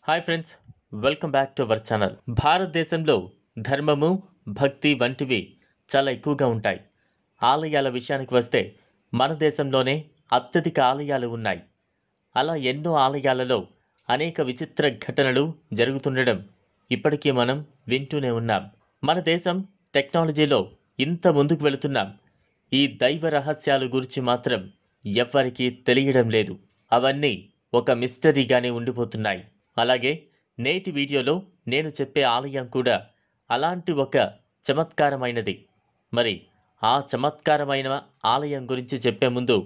hi friends welcome back to our channel భారతదేశంలో ధర్మము భక్తి వంటివి చాలా ఎక్కువగా ఉంటాయి ఆలయాల విషయానికి వస్తే మన దేశంలోనే అత్యధిక ఆలయాలు ఉన్నాయి అలా ఎన్నో ఆలయాలలో అనేక విచిత్ర ఘటనలు జరుగుతుండడం ఇప్పటికీ మనం వింటూనే ఉన్నాం మన దేశం టెక్నాలజీలో ఇంత ముందుకు వెళుతున్నాం ఈ దైవ రహస్యాల గురించి మాత్రం ఎవ్వరికీ తెలియడం లేదు అవన్నీ ఒక మిస్టరీగానే ఉండిపోతున్నాయి అలాగే నేటి వీడియోలో నేను చెప్పే ఆలయం కూడా అలాంటి ఒక చమత్కారమైనది మరి ఆ చమత్కారమైన ఆలయం గురించి చెప్పే ముందు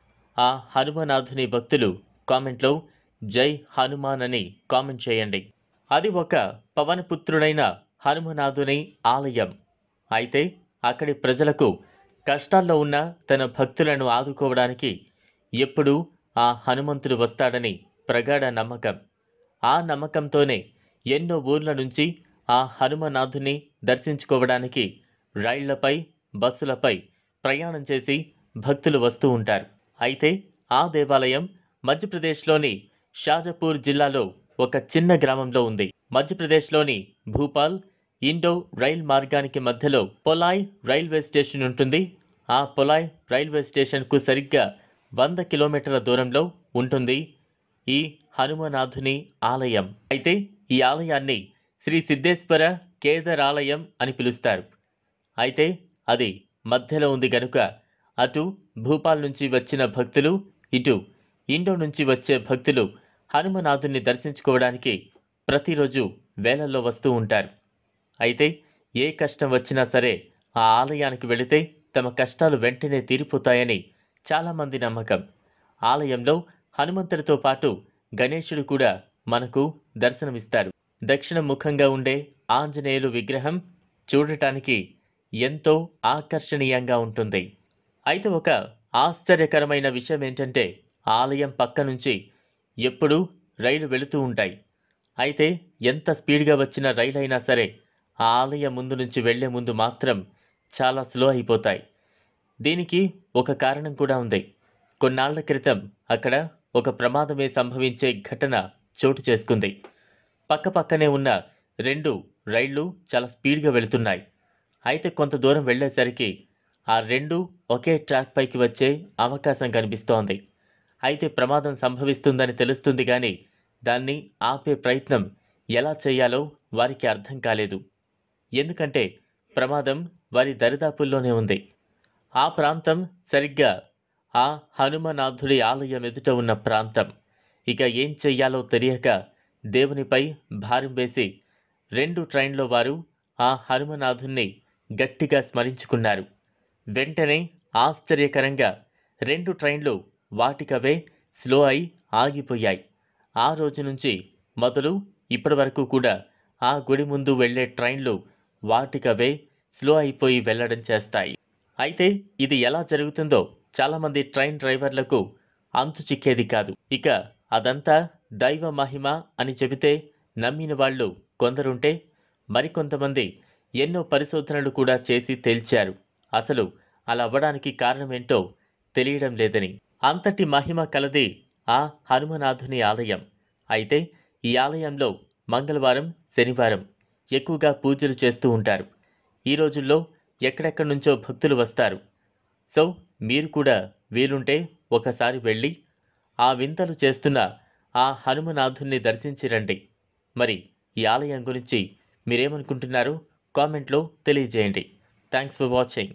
ఆ హనుమనాథుని భక్తులు కామెంట్లో జై హనుమాన్ అని కామెంట్ చేయండి అది ఒక పవనపుత్రుడైన హనుమనాథుని ఆలయం అయితే అక్కడి ప్రజలకు కష్టాల్లో ఉన్న తన భక్తులను ఆదుకోవడానికి ఎప్పుడూ ఆ హనుమంతుడు వస్తాడని ప్రగాఢ నమ్మకం ఆ నమ్మకంతోనే ఎన్నో ఊర్ల నుంచి ఆ హనుమనాథుని దర్శించుకోవడానికి రైళ్లపై బస్సులపై ప్రయాణం చేసి భక్తులు వస్తూ ఉంటారు అయితే ఆ దేవాలయం మధ్యప్రదేశ్లోని షాజపూర్ జిల్లాలో ఒక చిన్న గ్రామంలో ఉంది మధ్యప్రదేశ్లోని భూపాల్ ఇండో రైల్ మార్గానికి మధ్యలో పొలాయ్ రైల్వే స్టేషన్ ఉంటుంది ఆ పొలాయ్ రైల్వే స్టేషన్కు సరిగ్గా వంద కిలోమీటర్ల దూరంలో ఉంటుంది ఈ హనుమనాథుని ఆలయం అయితే ఈ ఆలయాన్ని శ్రీ సిద్ధేశ్వర కేదారాలయం అని పిలుస్తారు అయితే అది మధ్యలో ఉంది గనుక అటు భూపాల్ నుంచి వచ్చిన భక్తులు ఇటు ఇండో నుంచి వచ్చే భక్తులు హనుమనాథుని దర్శించుకోవడానికి ప్రతిరోజు వేలల్లో వస్తూ ఉంటారు అయితే ఏ కష్టం వచ్చినా సరే ఆ ఆలయానికి వెళితే తమ కష్టాలు వెంటనే తీరిపోతాయని చాలామంది నమ్మకం ఆలయంలో హనుమంతుడితో పాటు గణేశుడు కూడా మనకు దర్శనమిస్తారు దక్షిణ ముఖంగా ఉండే ఆంజనేయులు విగ్రహం చూడటానికి ఎంతో ఆకర్షణీయంగా ఉంటుంది అయితే ఒక ఆశ్చర్యకరమైన విషయం ఏంటంటే ఆలయం పక్క నుంచి ఎప్పుడూ రైలు వెళుతూ ఉంటాయి అయితే ఎంత స్పీడ్గా వచ్చిన రైలు అయినా సరే ఆ ఆలయం ముందు నుంచి వెళ్లే ముందు మాత్రం చాలా స్లో అయిపోతాయి దీనికి ఒక కారణం కూడా ఉంది కొన్నాళ్ల క్రితం అక్కడ ఒక ప్రమాదమే సంభవించే ఘటన చోటు చేసుకుంది పక్కపక్కనే ఉన్న రెండు రైళ్లు చాలా స్పీడ్గా వెళుతున్నాయి అయితే కొంత దూరం వెళ్ళేసరికి ఆ రెండు ఒకే ట్రాక్ పైకి వచ్చే అవకాశం కనిపిస్తోంది అయితే ప్రమాదం సంభవిస్తుందని తెలుస్తుంది కానీ దాన్ని ఆపే ప్రయత్నం ఎలా చేయాలో వారికి అర్థం కాలేదు ఎందుకంటే ప్రమాదం వారి దరిదాపుల్లోనే ఉంది ఆ ప్రాంతం సరిగ్గా ఆ హనుమనాథుడి ఆలయం ఎదుట ఉన్న ప్రాంతం ఇక ఏం చెయ్యాలో తెలియక దేవునిపై భారం వేసి రెండు ట్రైన్లో వారు ఆ హనుమనాథుణ్ణి గట్టిగా స్మరించుకున్నారు వెంటనే ఆశ్చర్యకరంగా రెండు ట్రైన్లు వాటికవే స్లో అయి ఆగిపోయాయి ఆ రోజు నుంచి మొదలు ఇప్పటి వరకు కూడా ఆ గుడి ముందు వెళ్ళే ట్రైన్లు వాటికవే స్లో అయిపోయి వెళ్ళడం చేస్తాయి అయితే ఇది ఎలా జరుగుతుందో చాలామంది ట్రైన్ డ్రైవర్లకు అంతు చిక్కేది కాదు ఇక అదంతా దైవ మహిమ అని చెబితే నమ్మిన వాళ్ళు కొందరుంటే మరికొంతమంది ఎన్నో పరిశోధనలు కూడా చేసి తేల్చారు అసలు అలా అవ్వడానికి కారణమేంటో తెలియడం లేదని అంతటి మహిమ కలది ఆ హనుమనాథుని ఆలయం అయితే ఈ ఆలయంలో మంగళవారం శనివారం ఎక్కువగా పూజలు చేస్తూ ఉంటారు ఈ రోజుల్లో ఎక్కడెక్కడి నుంచో భక్తులు వస్తారు సో మీరు కూడా వీలుంటే ఒకసారి వెళ్ళి ఆ వింతలు చేస్తున్న ఆ హనుమనాథుణ్ణి దర్శించి రండి మరి ఈ ఆలయం గురించి మీరేమనుకుంటున్నారో కామెంట్లో తెలియజేయండి థ్యాంక్స్ ఫర్ వాచింగ్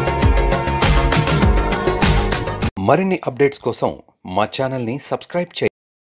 మరిన్ని అప్డేట్స్ కోసం మా ఛానల్ని సబ్స్క్రైబ్ చేయండి